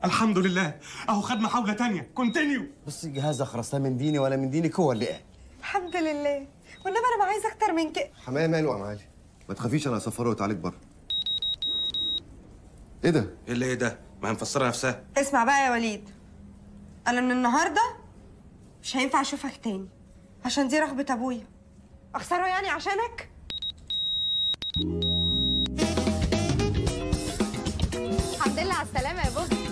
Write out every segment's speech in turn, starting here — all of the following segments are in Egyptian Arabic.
الحمد لله اهو خد محاوله تانية كونتينيو بص الجهاز اخرس لا من ديني ولا من دينك هو اللي قال الحمد لله والنبي انا ما عايزه اكتر من كده حماية ماله يا معالي ما تخافيش انا هسفره وتعالج بره ايه ده ايه اللي ايه ده ما هي مفسره نفسها اسمع بقى يا وليد انا من النهارده مش هينفع اشوفك تاني عشان دي رغبه ابويا اخسره يعني عشانك الحمد لله على السلامة يا بوبي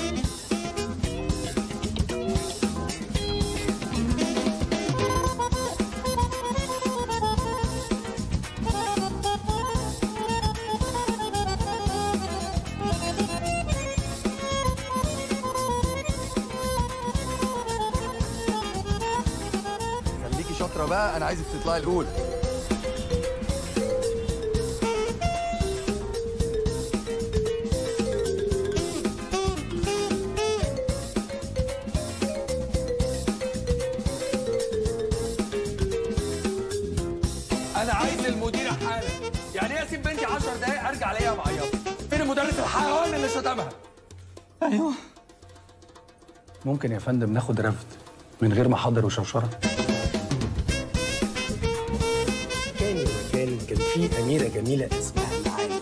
خليكي شاطره بقى انا عايزك تطلعي الاولى انا عايز المديره حالا يعني ايه اسيب بنتي 10 دقايق ارجع الاقيها معيطه فين المدرس الحيوان اللي شتمها ايوه ممكن يا فندم ناخد رفد من غير محاضر وشوشره كان مكان كان فيه أميرة جميلة اسمها معالي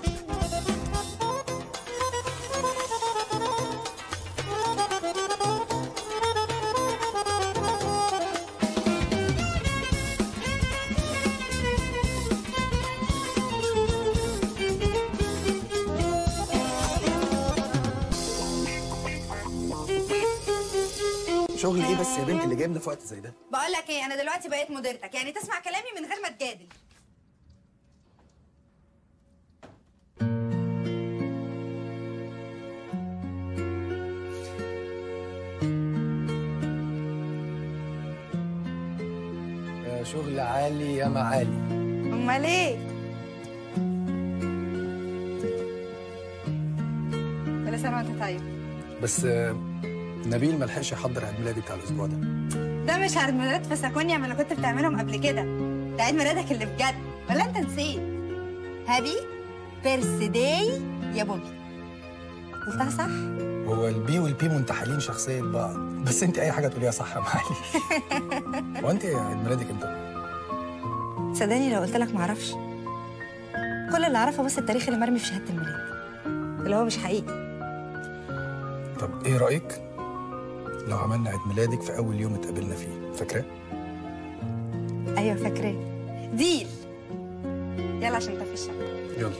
شغل ايه بس يا بنت اللي جايبنا في وقت زي ده بقول لك ايه انا دلوقتي بقيت مديرتك يعني تسمع كلامي من غير ما تجادل يا شغل عالي يا معالي امال ايه كل سنه وانت طيب بس آه، نبيل ملحقش يحضر عيد ميلادي بتاع الاسبوع ده ده مش عيد ميلاد فسكونيا من اللي كنت بتعملهم قبل كده ده عيد ميلادك اللي بجد ولا انت نسيت هابي بيرثداي يا بوبي قلتها صح هو البي والبي منتحلين شخصيه بعض بس انت اي حاجه تقوليها صح يا معالي هو انت عيد ميلادك امتى؟ صدقني لو قلت لك معرفش كل اللي اعرفه بس التاريخ اللي مرمي في شهاده الميلاد اللي هو مش حقيقي طب ايه رايك لو عملنا عيد ميلادك في اول يوم اتقابلنا فيه فاكراه؟ ايوه فاكراه ديل يلا عشان تفي الشمع يلا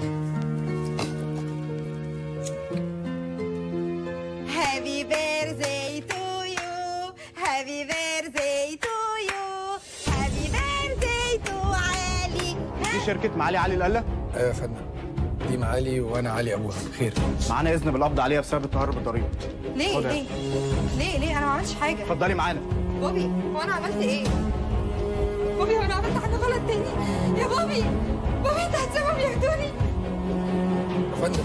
هابي بيرثداي تو يو هابي بيرثداي تو يو هابي بيرثداي تو علي دي شركه معالي علي القله ايوه يا فندم دي معالي وانا علي ابوها خير معانا اذن بالقبض عليها بسبب التهرب الضريبي ليه خدها. ليه ليه ليه انا ما عملتش حاجه اتفضلي معانا بوبي هو انا عملت ايه بوبي هو انا عملت حاجه غلط تاني يا بوبي بوبي انت هتسيبهم ياخدوني يا فندم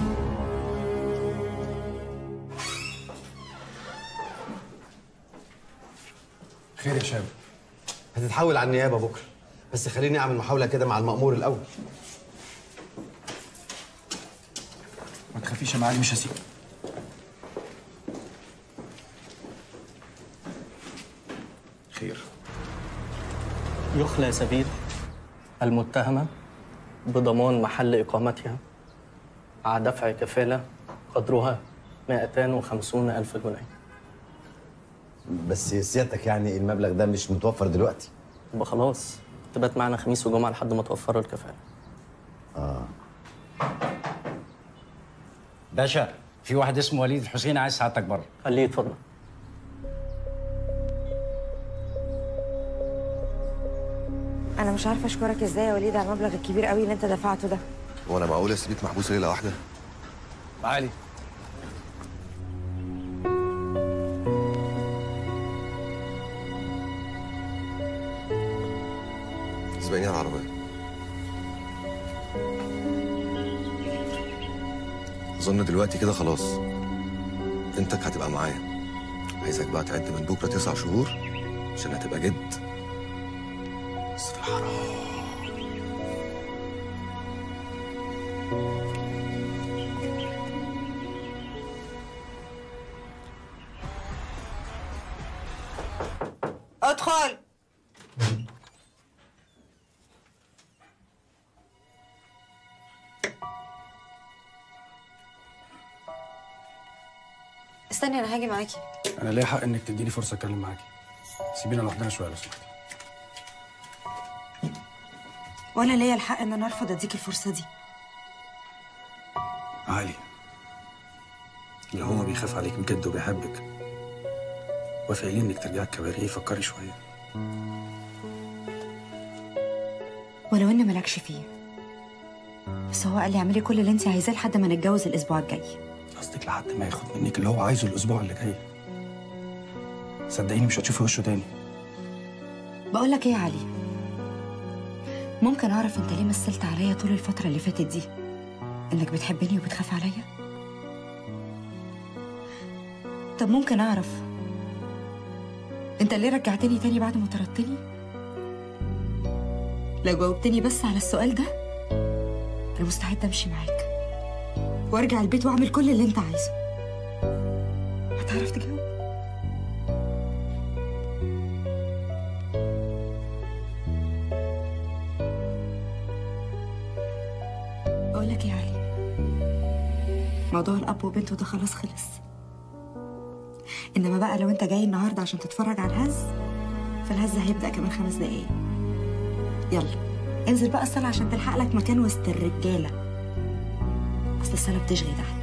خير يا شاب هتتحول على النيابه بكره بس خليني اعمل محاوله كده مع المأمور الاول ما تخافيش يا معالي مش هسيب خير يخلى سبيل المتهمة بضمان محل إقامتها مع دفع كفالة قدرها 250 ألف جنيه بس سيادتك يعني المبلغ ده مش متوفر دلوقتي يبقى خلاص تبات معنا خميس وجمعة لحد ما توفر الكفالة اه باشا في واحد اسمه وليد الحسين عايز سعادتك بره خليه يتفضل انا مش عارفه اشكرك ازاي يا وليد على المبلغ الكبير قوي اللي انت دفعته ده وانا معقول اسيبك محبوس ليله واحده معالي سبقيني على العربيه اظن دلوقتي كده خلاص بنتك هتبقى معايا عايزك بقى تعد من بكره تسع شهور عشان هتبقى جد بس في الحرام ادخل استني انا هاجي معاكي انا ليا حق انك تديني فرصه اتكلم معاكي سيبينا لوحدنا شويه لو سمحتي ولا ليا الحق ان انا ارفض اديك الفرصه دي علي اللي هو بيخاف عليك بجد وبيحبك وافقي لي انك ترجعي الكباريه فكري شويه ولو ان مالكش فيه بس هو قال لي اعملي كل اللي انت عايزاه لحد ما نتجوز الاسبوع الجاي قصدك لحد ما ياخد منك اللي هو عايزه الاسبوع اللي جاي صدقيني مش هتشوفي وشه تاني بقول لك ايه يا علي ممكن اعرف انت ليه مثلت عليا طول الفتره اللي فاتت دي انك بتحبني وبتخاف عليا طب ممكن اعرف انت ليه رجعتني تاني بعد ما طردتني لو جاوبتني بس على السؤال ده انا مستعده امشي معاك وارجع البيت واعمل كل اللي انت عايزه هتعرف تجاوب اقول لك إيه يا علي موضوع الاب وبنته ده خلاص خلص انما بقى لو انت جاي النهارده عشان تتفرج على الهز فالهز هيبدا كمان خمس دقايق يلا انزل بقى الصاله عشان تلحق لك مكان وسط الرجاله اصل الصاله بتشغي تحت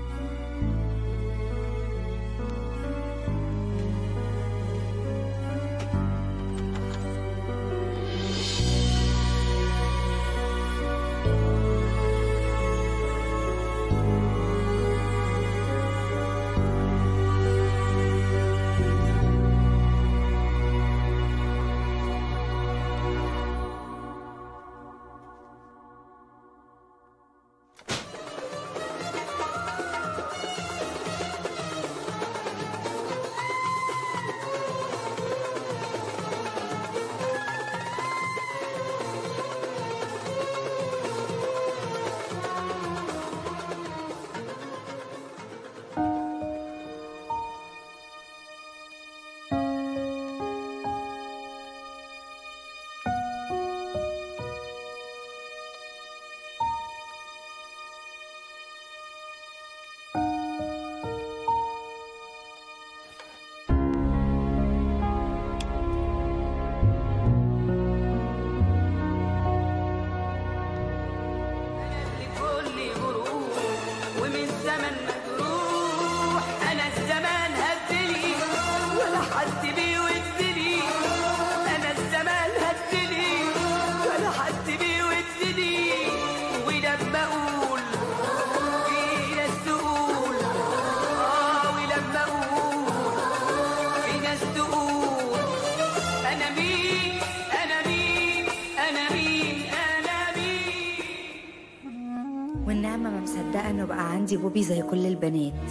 لكل غروب ومن زمن مجروح انا الزمان هدلي ولا حد بيودني انا الزمان هدلي ولا حد بيودني ولما اقول في ناس تقول اه ولما اقول في ناس تقول انا مين انا مين انا مين انا مين والنعمة ما مصدقة إنه بقى عندي بوبي زي كل البنات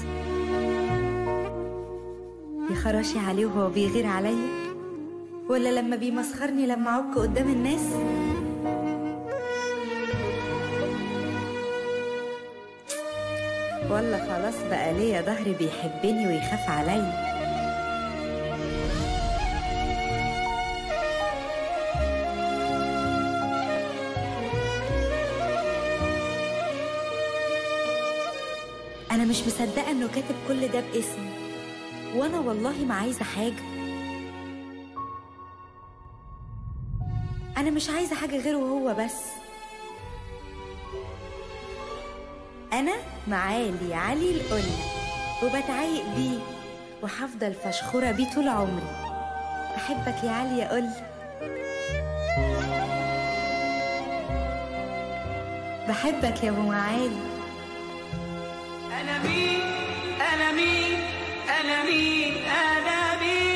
يخرشي عليه وهو بيغير عليا ولا لما بيمسخرني لما أعك قدام الناس ولا خلاص بقى ليا ظهر بيحبني ويخاف عليا أنا مش مصدقة إنه كاتب كل ده باسمي وأنا والله ما عايزة حاجة أنا مش عايزة حاجة غيره هو بس أنا معالي علي القلة وبتعايق بيه وهفضل فشخورة بيه طول عمري بحبك يا علي يا قلة بحبك يا أبو معالي أنا مين أنا مين أنا مين أنا مين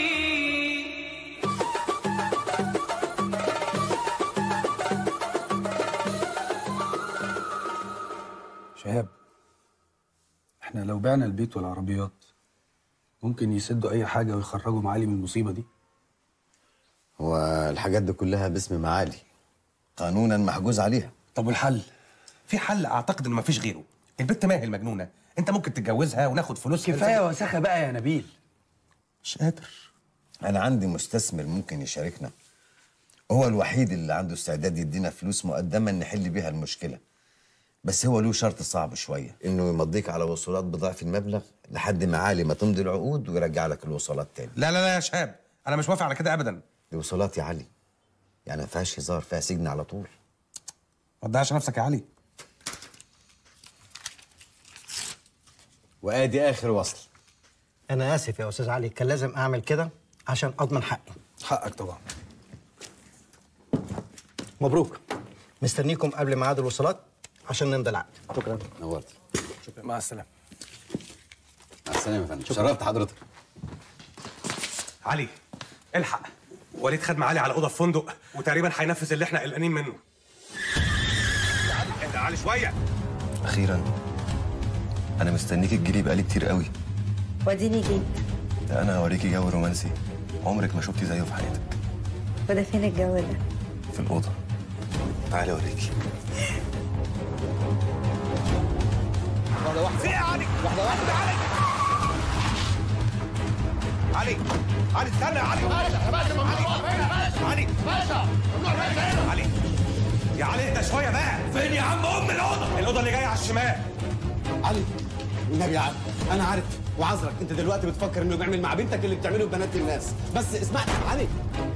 شهاب احنا لو بعنا البيت والعربيات ممكن يسدوا اي حاجه ويخرجوا معالي من المصيبه دي هو الحاجات دي كلها باسم معالي قانونا محجوز عليها طب والحل؟ في حل اعتقد انه مفيش غيره البت ماهي المجنونه انت ممكن تتجوزها وناخد فلوسها كفايه وساخه بقى يا نبيل مش قادر انا عندي مستثمر ممكن يشاركنا هو الوحيد اللي عنده استعداد يدينا فلوس مقدما نحل بيها المشكله بس هو له شرط صعب شويه انه يمضيك على وصولات بضعف المبلغ لحد ما عالي ما تمضي العقود ويرجع لك الوصولات تاني لا لا لا يا شهاب انا مش موافق على كده ابدا دي وصولات يا علي يعني ما فيهاش هزار فيها سجن على طول ما تضيعش نفسك يا علي وادي اخر وصل انا اسف يا استاذ علي كان لازم اعمل كده عشان اضمن حقي حقك طبعا مبروك مستنيكم قبل ميعاد الوصولات عشان نمضي العقد شكرا نورت مع السلامه مع السلامه يا فندم شرفت حضرتك علي الحق وليد خد معالي على اوضه في فندق وتقريبا هينفذ اللي احنا قلقانين منه يا علي اهدى يا علي شويه اخيرا انا مستنيك تجيلي بقالي كتير قوي وديني جيت ده انا هوريكي جو رومانسي عمرك ما شفتي زيه في حياتك وده فين الجو ده في الاوضه تعالي اوريكي واحده واحده في ايه يا علي واحده واحده علي علي علي استنى يا علي باشا يا باشا علي باشا علي يا علي انت شويه بقى فين يا عم ام الاوضه الاوضه اللي جايه على الشمال علي النبي يا علي انا عارف وعذرك انت دلوقتي بتفكر انه بيعمل مع بنتك اللي بتعمله ببنات الناس بس اسمعني علي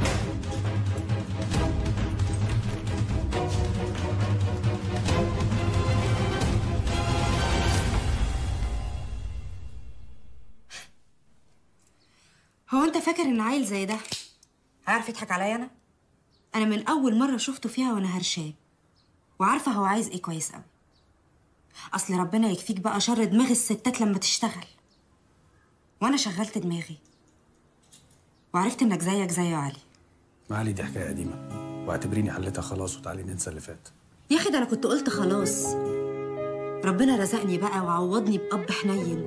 هو انت فاكر ان عيل زي ده عارف يضحك عليا انا انا من اول مره شفته فيها وانا هرشاه وعارفه هو عايز ايه كويس قوي اصل ربنا يكفيك بقى شر دماغ الستات لما تشتغل وانا شغلت دماغي وعرفت انك زيك زيه يا علي معالي دي حكايه قديمه واعتبريني حلتها خلاص وتعالي ننسى اللي فات يا اخي ده انا كنت قلت خلاص ربنا رزقني بقى وعوضني بأب حنين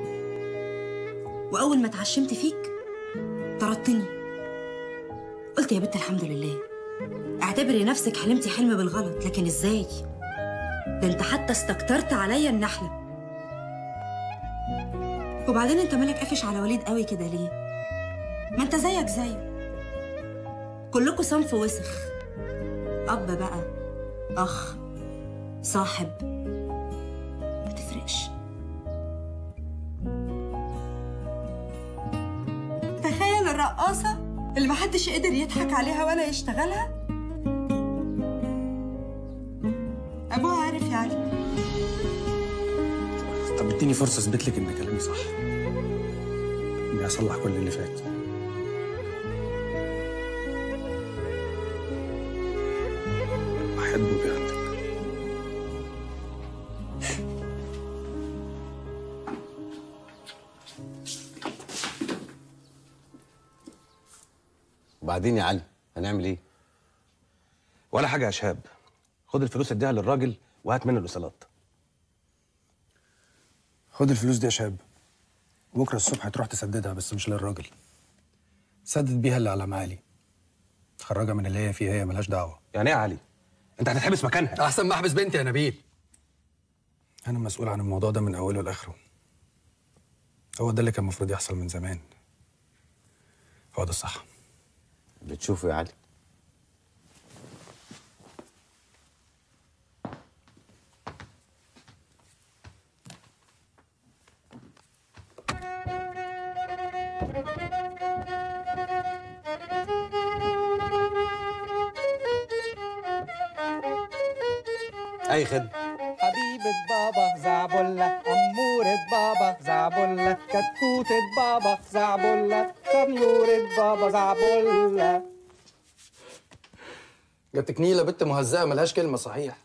وأول ما اتعشمت فيك طردتني قلت يا بنت الحمد لله اعتبري نفسك حلمتي حلم بالغلط لكن ازاي ده انت حتى استكترت عليا ان احلم وبعدين انت مالك قافش على وليد قوي كده ليه ما انت زيك زيه كلكوا صنف وسخ اب بقى اخ صاحب ما تفرقش تخيل الرقاصة اللي محدش قدر يضحك عليها ولا يشتغلها أبوها عارف يعني طب اديني فرصه اثبت لك ان كلامي صح اني اصلح كل اللي فات احبه بيعتك وبعدين يا علي هنعمل ايه ولا حاجه يا شهاب خد الفلوس اديها للراجل وهات منه الايصالات خد الفلوس دي يا شاب بكره الصبح تروح تسددها بس مش للراجل سدد بيها اللي على معالي تخرجها من اللي هي فيها هي ملهاش دعوه يعني ايه يا علي انت هتتحبس مكانها احسن ما احبس بنتي يا نبيل انا مسؤول عن الموضوع ده من اوله لاخره هو ده اللي كان المفروض يحصل من زمان هو ده الصح بتشوفه يا علي اي خدمه حبيبة بابا زعبلة أمورة بابا زعبلة كتكوتة بابا زعبلة سنورة بابا زعبلة جاتك نيلة بنت مهزأة ملهاش كلمة صحيح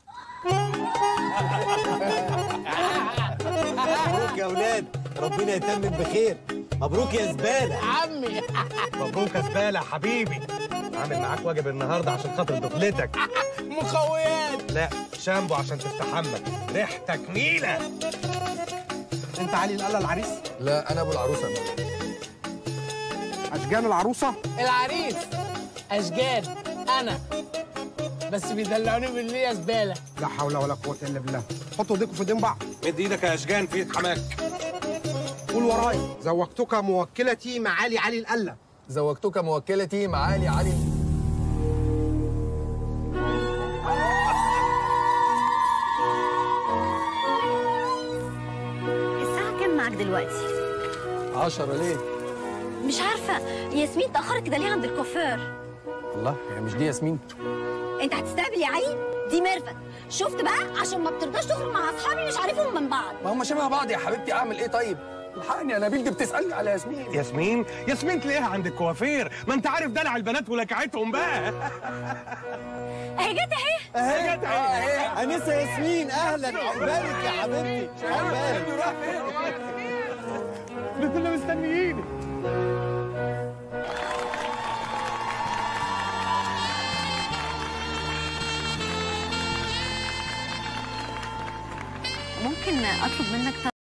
مبروك يا اولاد ربنا يتمم بخير مبروك يا زباله عمي مبروك يا زباله حبيبي عامل معاك واجب النهارده عشان خاطر دخلتك مخويات لا شامبو عشان تستحمى ريحتك نيله انت علي القلة العريس لا أنا أبو العروسة اشجان العروسه العريس أشجان أنا بس بيدلعوني باللي يا زبالة لا حول ولا قوه الا بالله حطوا ايديكم في ايدين بعض مد ايدك يا اشجان في ايد حماك قول ورايا زوجتك موكلتي معالي علي القلة زوجتك موكلتي معالي علي الساعة كام معاك دلوقتي؟ عشرة ليه؟ مش عارفة ياسمين اتأخرت كده ليه عند الكوافير؟ الله هي مش دي ياسمين انت هتستقبل يا علي؟ دي ميرفت شفت بقى عشان ما بترضاش تخرج مع اصحابي مش عارفهم من بعض ما هم شبه بعض يا حبيبتي اعمل ايه طيب؟ الحقني يا نبيل دي بتسألني على ياسمين ياسمين ياسمين تلاقيها عند الكوافير ما انت عارف دلع البنات ولكعتهم بقى اهي جت اهي اهي جت اهي انسه ياسمين اهلا عقبالك يا حبيبتي عقبالك ده كنا مستنيينك ممكن اطلب منك